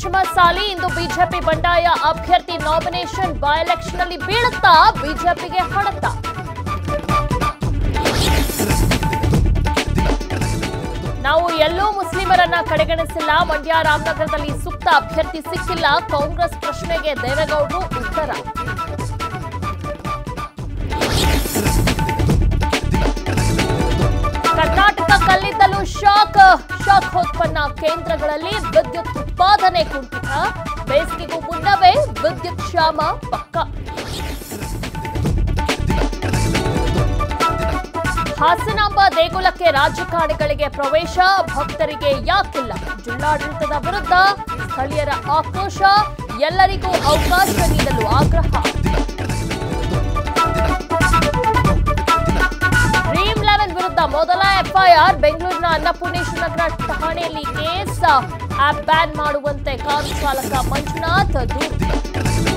ಪಂಚಮಸಾಲಿ ಇಂದು BJP ಬಂಡಾಯ ಅಭ್ಯರ್ಥಿ nomination by election ಅಲ್ಲಿ ಬೀಳುತ್ತಾ ಬಿಜೆಪಿಗೆ ಹೊಡೆತ ನಾವು ಎಲ್ಲೂ ಮುಸ್ಲಿಮರನ್ನ ಕಡೆಗಣಿಸಿಲ್ಲ ಮಂಡ್ಯ ರಾಮನಗರದಲ್ಲಿ ಸೂಕ್ತ ಅಭ್ಯರ್ಥಿ ಸಿಕ್ಕಿಲ್ಲ ಕಾಂಗ್ರೆಸ್ ಪ್ರಶ್ನೆಗೆ ದೇವೇಗೌಡರು ಉತ್ತರ ಕರ್ನಾಟಕ ಕಲ್ಲಿದ್ದಲು ಶಾಕ್ ಶಾಕ್ ಉತ್ಪನ್ನ ಕೇಂದ್ರಗಳಲ್ಲಿ ವಿದ್ಯುತ್ ಉತ್ಪಾದನೆ ಕುಂಠಿತ ಬೇಸಿಗೆಗೂ ಮುನ್ನವೇ ವಿದ್ಯುತ್ ಕ್ಷಾಮ ಪಕ್ಕ ಹಾಸನಾಂಬ ದೇಗುಲಕ್ಕೆ ರಾಜಕಾರಣಿಗಳಿಗೆ ಪ್ರವೇಶ ಭಕ್ತರಿಗೆ ಯಾಕಿಲ್ಲ ಜಿಲ್ಲಾಡಳಿತದ ವಿರುದ್ಧ ಸ್ಥಳೀಯರ ಆಕ್ರೋಶ ಎಲ್ಲರಿಗೂ ಅವಕಾಶ ನೀಡಲು ಆಗ್ರಹ ಡ್ರೀಮ್ ಲೆವೆನ್ ವಿರುದ್ಧ ಮೊದಲ ಎಫ್ಐಆರ್ ಬೆಂಗಳೂರಿನ ಅನ್ನಪೂರ್ಣೇಶ್ವರ ನಗರ ಠಾಣೆಯಲ್ಲಿ ಕೇಸ್ ಆಪ್ ಬ್ಯಾನ್ ಮಾಡುವಂತೆ ಕಾರು ಚಾಲಕ ಮಂಜುನಾಥ್ ದೂರು